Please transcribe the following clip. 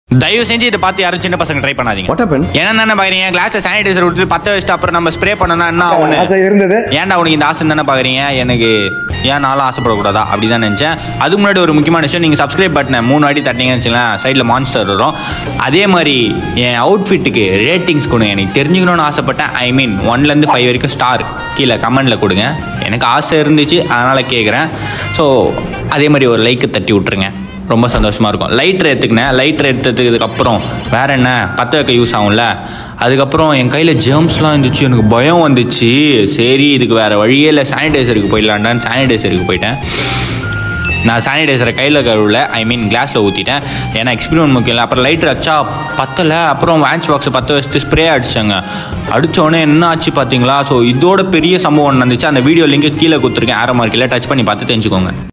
தயவு செஞ்சு இதை பார்த்து யாரும் சின்ன பசங்க ட்ரை பண்ணாதீங்க What happened? என்ன தானே பாக்குறீங்க கிளாஸ்ல சானிடைசர் விட்டு பத்த வச்சுட்டு அப்புறம் நம்ம ஸ்ப்ரே பண்ணனா என்ன ஒண்ணு ஆசை இருந்தது ஏன்டா உனக்கு இந்த ஆசை தானே பாக்குறீங்க எனக்கு ஏன் நானும் ஆசைப்படக்கூடாதா அப்படிதான் நினைச்சேன் அதுக்கு முன்னாடி ஒரு முக்கியமான விஷயம் நீங்க சப்ஸ்கிரைப் பட்டனை மூணு வாட்டி தட்டிங்கன்னு வச்சுக்கலாம் சைடில் மான்ஸ்டர் வரும் அதே மாதிரி என் அவுட்ஃபிட்டுக்கு ரேட்டிங்ஸ் கொடுங்க எனக்கு தெரிஞ்சுக்கணும்னு ஆசைப்பட்டேன் ஐ மீன் ஒன்லேருந்து ஃபைவ் வரைக்கும் ஸ்டார் கீழே கமெண்ட்ல கொடுங்க எனக்கு ஆசை இருந்துச்சு அதனால கேட்குறேன் ஸோ அதே மாதிரி ஒரு லைக்கு தட்டி விட்டுருங்க ரொம்ப சந்தோஷமா இருக்கும் லைட்டர் எடுத்துக்கினேன் லைட்டர் எடுத்ததுக்கு அப்புறம் வேற என்ன பற்ற வைக்க யூஸ் ஆகும்ல அதுக்கப்புறம் என் கையில் ஜெர்ம்ஸ்லாம் இருந்துச்சு எனக்கு பயம் வந்துச்சு சரி இதுக்கு வேற வழியே இல்லை சானிடைசருக்கு போயிடலான்டான்னு சானிடைசருக்கு போயிட்டேன் நான் சானிடைசரை கையில் கழுவில் ஐ மீன் கிளாஸில் ஊற்றிட்டேன் ஏன்னா எக்ஸ்பீரியன்ஸ் முக்கியம் இல்லை அப்புறம் லைட்டர் அச்சா பத்தலை அப்புறம் வேன்ச் பாக்ஸ் பற்ற வச்சுட்டு ஸ்ப்ரே அடிச்சாங்க அடித்தோடனே என்ன ஆச்சு பார்த்தீங்களா ஸோ இதோட பெரிய சம்பவம் நடந்துச்சு அந்த வீடியோ லிங்க் கீழே கொடுத்துருக்கேன் ஆரோ மார்க்கில் டச் பண்ணி பார்த்து தெரிஞ்சுக்கோங்க